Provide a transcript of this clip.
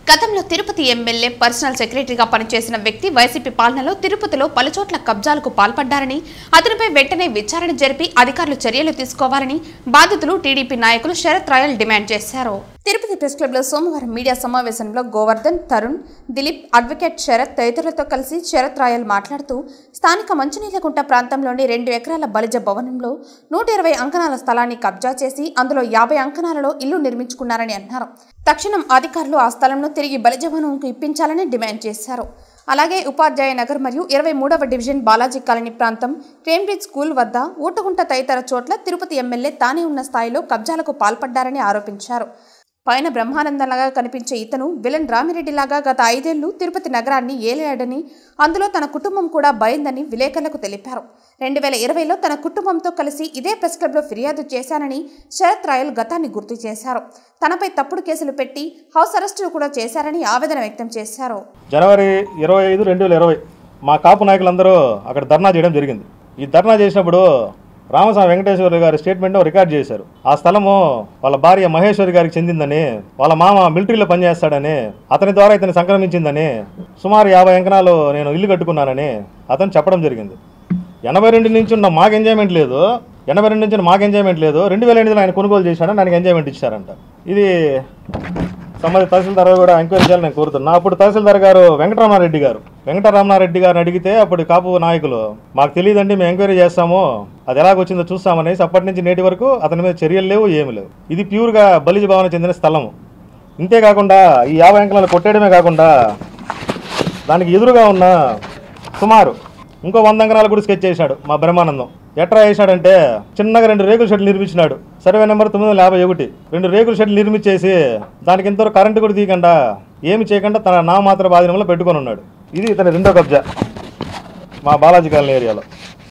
గతంలో Tirupati MLA personal సెక్రటరీగా పనిచేసిన వ్యక్తి వైసీపీ పాలనలో తిరుపతిలో పలుచోట్ల కబ్జాలకు పాల్పడ్డారని అతనిపై వెంటనే విచారణ జరిపి అధికారులు చర్యలు తీసుకోవాలని బాధితులు టీడీపీ నాయకులు శరత్ రాయల్ డిమాండ్ చేశారు తిరుపతి ప్రెస్ క్లబ్లో సోమవారం మీడియా సమావేశంలో గోవర్ధన్ తరుణ్ దిలీప్ అడ్వకేట్ శరత్ తదితరులతో కలిసి శరత్ రాయల్ మాట్లాడుతూ స్థానిక మంచినీలకుంట ప్రాంతంలోని రెండు ఎకరాల బలిజ భవనంలో నూట ఇరవై అంకణాల స్థలాన్ని కబ్జా చేసి అందులో యాభై అంకణాలలో ఇల్లు నిర్మించుకున్నారని అన్నారు తక్షణం అధికారులు ఆ స్థలంను తిరిగి బలిజ భవనంకు ఇప్పించాలని డిమాండ్ చేశారు అలాగే ఉపాధ్యాయ నగర్ మరియు ఇరవై మూడవ డివిజన్ బాలాజీ కాలనీ ప్రాంతం కేంబ్రిడ్జ్ స్కూల్ వద్ద ఊటగుంట తదితర చోట్ల తిరుపతి ఎమ్మెల్యే తానే ఉన్న స్థాయిలో కబ్జాలకు పాల్పడ్డారని ఆరోపించారు పైన బ్రహ్మానందంలాగా కనిపించే ఇతను విలన్ రామిరెడ్డిలాగా గత ఐదేళ్లు తిరుపతి నగరాన్ని ఏలాడని అందులో తన కుటుంబం కూడా బలిందని విలేకరులకు తెలిపారు రెండు వేల ఇరవైలో తన కుటుంబంతో కలిసి ఇదే ప్రెస్ క్లబ్లో ఫిర్యాదు చేశానని శరత్ రాయల్ గతాన్ని గుర్తు చేశారు తనపై తప్పుడు కేసులు పెట్టి హౌస్ అరెస్టు కూడా చేశారని ఆవేదన వ్యక్తం చేశారు జనవరి ఇరవై ఐదు రెండు వేల ఇరవై మా కాపు నాయకులందరూ అక్కడ ధర్నా చేయడం జరిగింది ఈ ధర్నా చేసినప్పుడు రామస్వామి వెంకటేశ్వర గారి స్టేట్మెంట్ రికార్డ్ చేశారు ఆ స్థలము వాళ్ళ భార్య మహేశ్వరి గారికి చెందిందని వాళ్ళ మామ మిలిటరీలో పనిచేస్తాడని అతని ద్వారా ఇతని సంక్రమించిందని సుమారు యాభై అంకణాలు నేను ఇల్లు కట్టుకున్నానని అతను చెప్పడం జరిగింది ఎనభై రెండు నుంచి ఉన్న మాకు ఎంజాయ్మెంట్ లేదు ఎనభై రెండు నుంచి మాకు ఎంజాయ్మెంట్ లేదు రెండు వేల ఎనిమిదిలో ఆయన కొనుగోలు చేశాడని ఆయనకి ఎంజాయ్మెంట్ ఇచ్చారంట ఇది సంబంధిత తహసీల్దార్ కూడా ఎంక్వైరీ చేయాలని నేను కోరుతున్నా అప్పుడు తహసీల్దార్ గారు వెంకటరమణారెడ్డి గారు వెంకటరమణారెడ్డి గారిని అడిగితే అప్పుడు కాపు నాయకులు మాకు తెలియదండి మేము ఎంక్వైరీ చేస్తాము అది ఎలాగొచ్చిందో చూస్తామనేసి అప్పటి నుంచి నేటి వరకు అతని మీద చర్యలు లేవు ఏమి లేవు ఇది ప్యూర్గా బలిజ భావన చెందిన స్థలము ఇంతేకాకుండా ఈ యాభై అంకణాలు కొట్టేయడమే కాకుండా దానికి ఎదురుగా ఉన్న సుమారు ఇంకో వంద అంకణాలు కూడా స్కెచ్ చేశాడు మా బ్రహ్మానందం ఎట్లా వేసాడంటే చిన్నగా రెండు రేకుల షెడ్లు నిర్మించినాడు సర్వే నెంబర్ తొమ్మిది వందల యాభై ఒకటి రెండు రేకుల షెడ్లు నిర్మించేసి దానికి ఇంతవరకు కరెంటు కూడా తీయకుండా ఏమి చేయకుండా తన నామాత్ర బాధనంలో పెట్టుకొని ఉన్నాడు ఇది ఇతని రెండో కబ్జా మా బాలాజీ కాలనీ ఏరియాలో